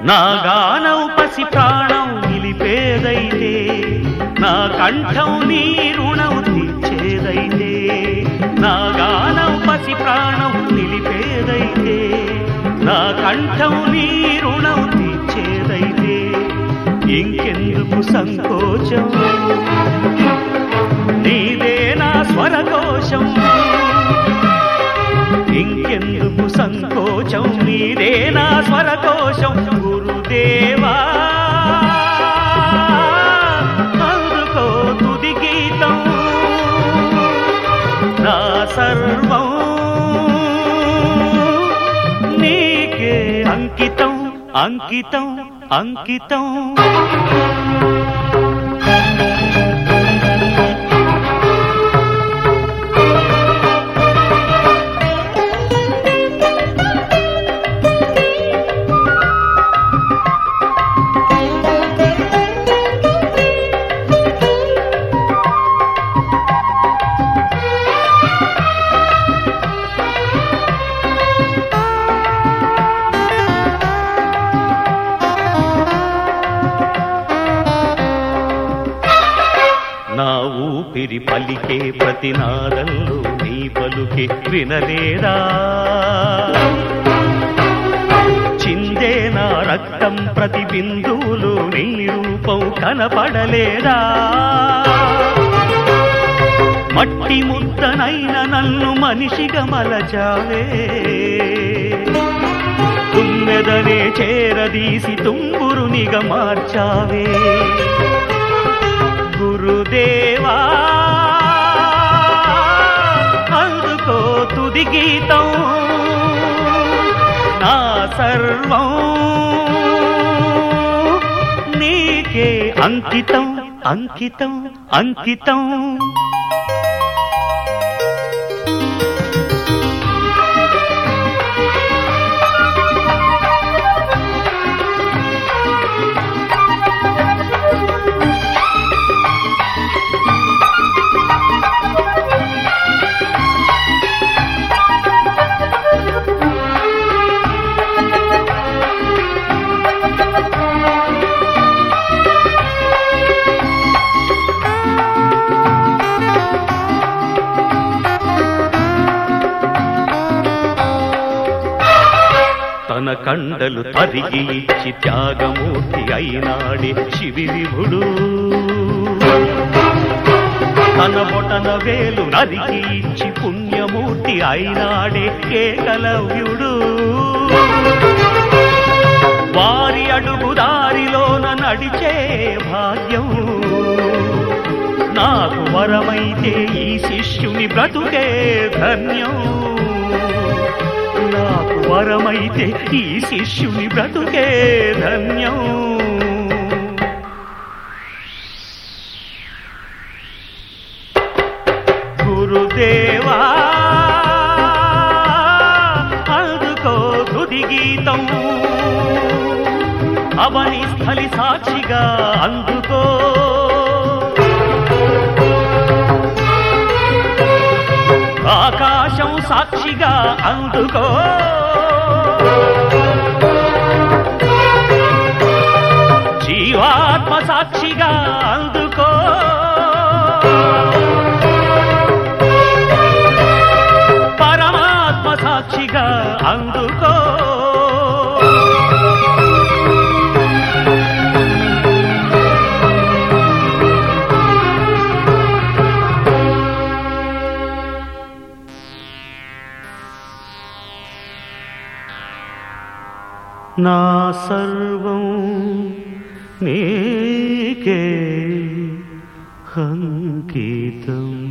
నా గానం పసి ప్రాణం నిలిపేదైతే నా కంఠం నీ రుణం తీర్చేదైతే నా గానం పసి ప్రాణం నిలిపేదైతే నా కంఠం నీ రుణం తీర్చేదైతే ఇంకెందుకు సంకోచం నీదే నా స్వరకోశం ఇంకెందుకు సంకోచం నీదే నా స్వరకోశం గురుదేవా అందుకో తుది గీతం నా సర్వం నీకే అంకితం అంకితం అంకితం నా ఊపిరి పలికే ప్రతినాదంలో నీ పలుకే వినలేదా చిందే నా రక్తం ప్రతి బిందువులు నీ రూపం కనపడలేదా మట్టి ముద్దనైన నన్ను మనిషిగా మలచావే తుమ్మెదనే చేరదీసి తుంగురునిగా మార్చావే గురుదేవా అందుకో తుది గీతం నా సర్వం నీకే అంకితం అంకితం అంకితం తన కండలు తరిగి ఇచ్చి త్యాగమూర్తి అయినాడే శివివిభుడు తన బొటన వేలు నరికి ఇచ్చి పుణ్యమూర్తి అయినాడే ఏకలవ్యుడు వారి అడుగు దారిలోన నడిచే భాగ్యం నాకు వరమైతే ఈ శిష్యుని బ్రతుకే ధన్యం నాకు వరమైతే ఈ శిష్యుని బ్రతుకే ధన్యం గురుదేవా అందుకో తుది గీతం అవని స్థలి సాక్షిగా అందుకో ఆకాశం సాక్షిగా అందుకో జీవాత్మ సాక్షిగా అందుకో పరమాత్మ సాక్షిగా అందుకో నా సర్వం నీకే అంకితం